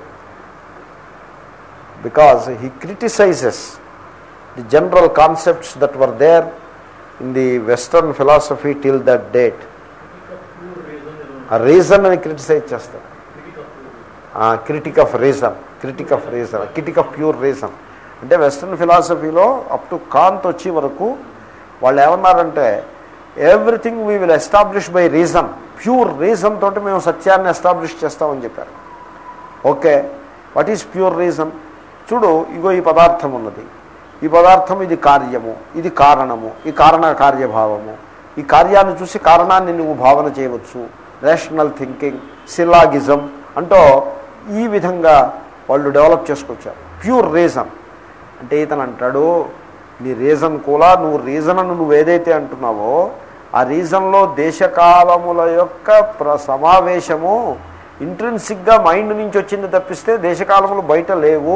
because he criticises the general concepts that were there in the western philosophy till that date ఆ రీజన్ అని క్రిటిసైజ్ చేస్తాడు critique of reason critique of reason critique of pure reason అంటే వెస్ట్రన్ ఫిలాసఫీలో అప్ టు కాంత్ వచ్చే వరకు వాళ్ళు ఏమన్నారంటే everything we will establish by reason pure reason తోటి మేము సత్యాన్ని ఎస్టాబ్లిష్ చేస్తామని చెప్పారు okay what is pure reason చూడు ఇగో ఈ పదార్థం ఉన్నది ఈ పదార్థం ఇది కార్యము ఇది కారణము ఈ కారణ కార్యభావము ఈ కార్యాన్ని చూసి కారణాన్ని నువ్వు భావన చేయవచ్చు రేషనల్ థింకింగ్ సిలాగిజం అంటూ ఈ విధంగా వాళ్ళు డెవలప్ చేసుకొచ్చారు ప్యూర్ రీజన్ అంటే ఇతను అంటాడు నీ రీజన్ కూడా నువ్వు రీజన్ అని నువ్వు ఏదైతే అంటున్నావో ఆ రీజన్లో దేశకాలముల యొక్క ప్ర సమావేశము ఇంట్రెన్సిక్గా మైండ్ నుంచి వచ్చింది తప్పిస్తే దేశకాలములు బయట లేవు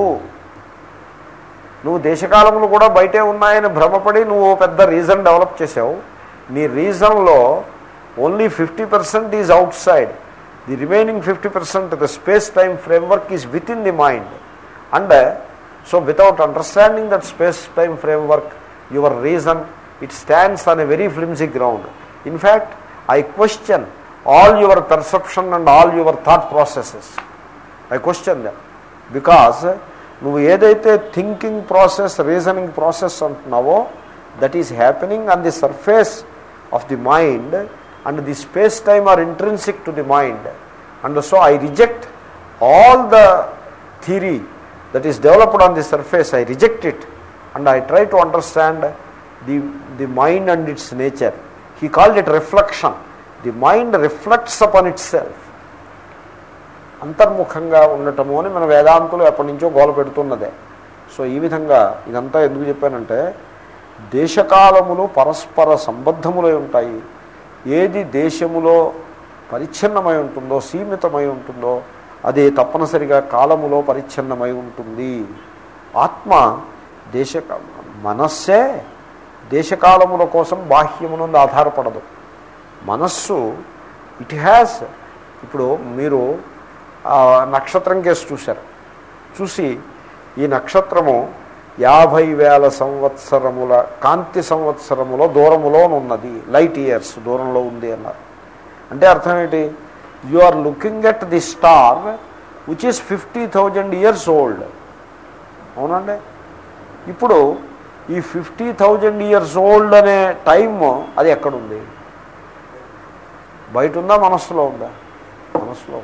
నువ్వు దేశకాలములు కూడా బయటే ఉన్నాయని భ్రమపడి నువ్వు పెద్ద రీజన్ డెవలప్ చేసావు నీ రీజన్లో only fifty percent is outside the remaining fifty percent the space time framework is within the mind and so without understanding that space time framework your reason it stands on a very flimsy ground in fact I question all your perception and all your thought processes I question that because నువ్వు ఏదైతే థింకింగ్ ప్రాసెస్ రీజనింగ్ ప్రాసెస్ అంటున్నావో that is happening on the surface of the mind and the space time are intrinsic to the mind and so I reject all the theory that is developed on the surface, I reject it and I try to understand the, the mind and its nature. He called it reflection. The mind reflects upon itself. అంతర్ముఖంగా ఉండటము అని మన వేదాంతులు ఎప్పటి నుంచో గోల పెడుతున్నదే సో ఈ విధంగా ఇదంతా ఎందుకు చెప్పానంటే దేశకాలములు పరస్పర సంబద్ధములై ఉంటాయి ఏది దేశములో పరిచ్ఛిన్నమై ఉంటుందో సీమితమై ఉంటుందో అది తప్పనిసరిగా కాలములో పరిచ్ఛిన్నమై ఉంటుంది ఆత్మ దేశ మనస్సే దేశకాలముల కోసం బాహ్యమునందు ఆధారపడదు మనస్సు ఇట్ హ్యాస్ ఇప్పుడు మీరు నక్షత్రం కేసు చూశారు చూసి ఈ నక్షత్రము యాభై వేల సంవత్సరముల కాంతి సంవత్సరములో దూరములో ఉన్నది లైట్ ఇయర్స్ దూరంలో ఉంది అన్నారు అంటే అర్థం ఏంటి you are looking at the star which is fifty thousand years old అవునండి ఇప్పుడు ఈ ఫిఫ్టీ థౌజండ్ ఇయర్స్ ఓల్డ్ అనే టైమ్ అది ఎక్కడుంది బయట ఉందా మనస్సులో ఉందా మనస్సులో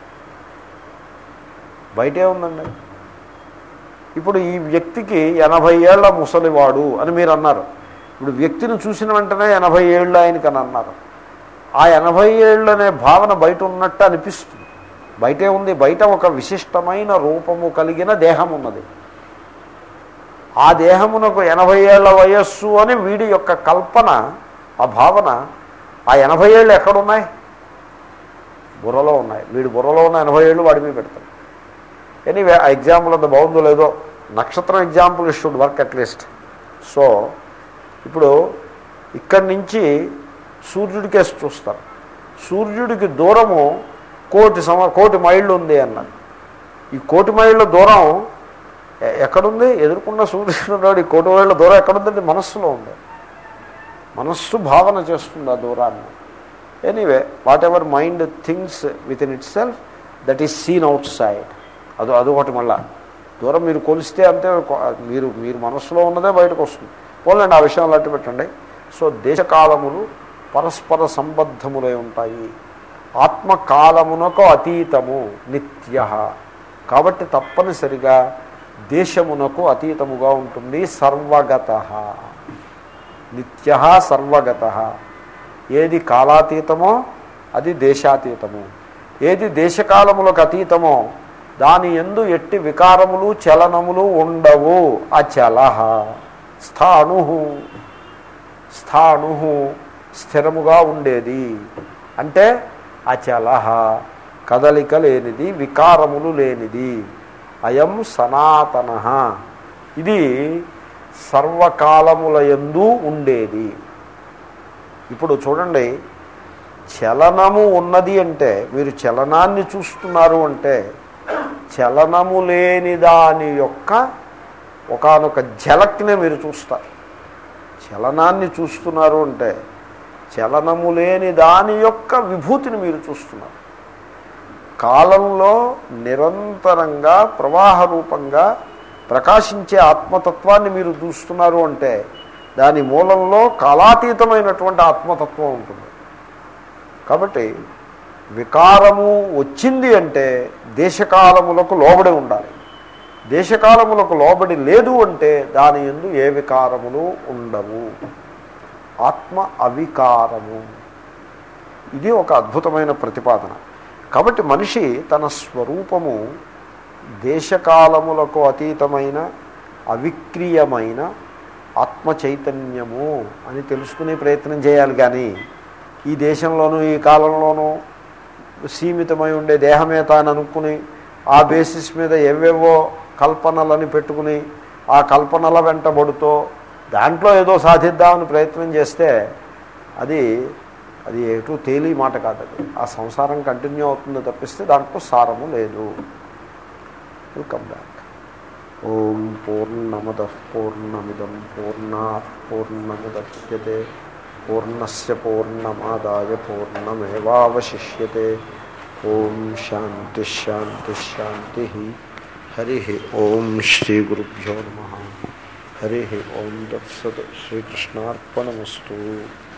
బయటే ఉందండి ఇప్పుడు ఈ వ్యక్తికి ఎనభై ఏళ్ల ముసలివాడు అని మీరు అన్నారు ఇప్పుడు వ్యక్తిని చూసిన వెంటనే ఎనభై ఏళ్ళు ఆయనకని అన్నారు ఆ ఎనభై ఏళ్ళు అనే భావన బయట ఉన్నట్టు అనిపిస్తుంది బయటే ఉంది బయట ఒక విశిష్టమైన రూపము కలిగిన దేహం ఉన్నది ఆ దేహమునకు ఎనభై ఏళ్ల వయస్సు అని వీడి యొక్క కల్పన ఆ భావన ఆ ఎనభై ఏళ్ళు ఎక్కడున్నాయి బుర్రలో ఉన్నాయి వీడి బుర్రలో ఉన్న ఎనభై ఏళ్ళు వాడి మీద పెడతాడు ఎనీవే ఆ ఎగ్జాంపుల్ అంత బాగుందో లేదో నక్షత్రం example should work at least so ఇప్పుడు ఇక్కడి నుంచి సూర్యుడికేసి చూస్తారు సూర్యుడికి దూరము కోటి సంవ కోటి మైళ్ళు ఉంది అన్నాడు ఈ కోటి మైళ్ళ దూరం ఎ- ఎక్కడుంది ఎదుర్కొన్న సూర్యుడు ఈ కోటి మైళ్ళ దూరం ఎక్కడుందంటే మనస్సులో ఉంది మనస్సు భావన చేస్తుంది ఆ దూరాన్ని anyway whatever mind things within itself that is seen outside అది అదొకటి మళ్ళా దూరం మీరు కొలిస్తే అంతే కొ- మీరు మీరు మనస్సులో ఉన్నదే బయటకు వస్తుంది పోలండి ఆ విషయం అలాంటి పెట్టండి సో దేశకాలములు పరస్పర సంబద్ధములై ఉంటాయి ఆత్మకాలమునకు అతీతము నిత్య కాబట్టి తప్పనిసరిగా దేశమునకు అతీతముగా ఉంటుంది సర్వగత నిత్య సర్వగత ఏది కాలాతీతమో అది దేశాతీతము ఏది దేశకాలములకు అతీతమో దాని ఎందు ఎట్టి వికారములు చలనములు ఉండవు అచల స్థాణు స్థాణు స్థిరముగా ఉండేది అంటే అచల కదలిక లేనిది వికారములు లేనిది అయం సనాతన ఇది సర్వకాలముల యందు ఉండేది ఇప్పుడు చూడండి చలనము ఉన్నది అంటే మీరు చలనాన్ని చూస్తున్నారు అంటే చలనము లేని దాని యొక్క ఒకానొక ఝలక్నే మీరు చూస్తారు చలనాన్ని చూస్తున్నారు అంటే చలనము లేని దాని యొక్క విభూతిని మీరు చూస్తున్నారు కాలంలో నిరంతరంగా ప్రవాహ రూపంగా ప్రకాశించే ఆత్మతత్వాన్ని మీరు చూస్తున్నారు అంటే దాని మూలంలో కాలాతీతమైనటువంటి ఆత్మతత్వం ఉంటుంది కాబట్టి వికారము వచ్చింది అంటే దేశకాలములకు లోబడి ఉండాలి దేశకాలములకు లోబడి లేదు అంటే దాని ఎందు ఏ వికారములు ఉండవు ఆత్మ అవికారము ఇది ఒక అద్భుతమైన ప్రతిపాదన కాబట్టి మనిషి తన స్వరూపము దేశకాలములకు అతీతమైన అవిక్రీయమైన ఆత్మ చైతన్యము అని తెలుసుకునే ప్రయత్నం చేయాలి కానీ ఈ దేశంలోనూ ఈ కాలంలోనూ సీమితమై ఉండే దేహమే తాను అనుకుని ఆ బేసిస్ మీద ఏవేవో కల్పనలని పెట్టుకుని ఆ కల్పనల వెంటబడుతో దాంట్లో ఏదో సాధిద్దామని ప్రయత్నం చేస్తే అది అది ఎటు తేలి మాట కాదు అది ఆ సంసారం కంటిన్యూ అవుతుందో తప్పిస్తే దాంట్లో సారము లేదు వెల్కమ్ బ్యాక్ ఓం పూర్ణమద పూర్ణమిదం పూర్ణా పూర్ణముద్యతే పూర్ణస్ పూర్ణమాదాయ పూర్ణమేవాశిష్యతే ఓం శాంతి శాంతి శాంతి హరి ఓం శ్రీ గురుభ్యో నమ హరి ఓం తత్సత్ శ్రీకృష్ణార్పణమస్తు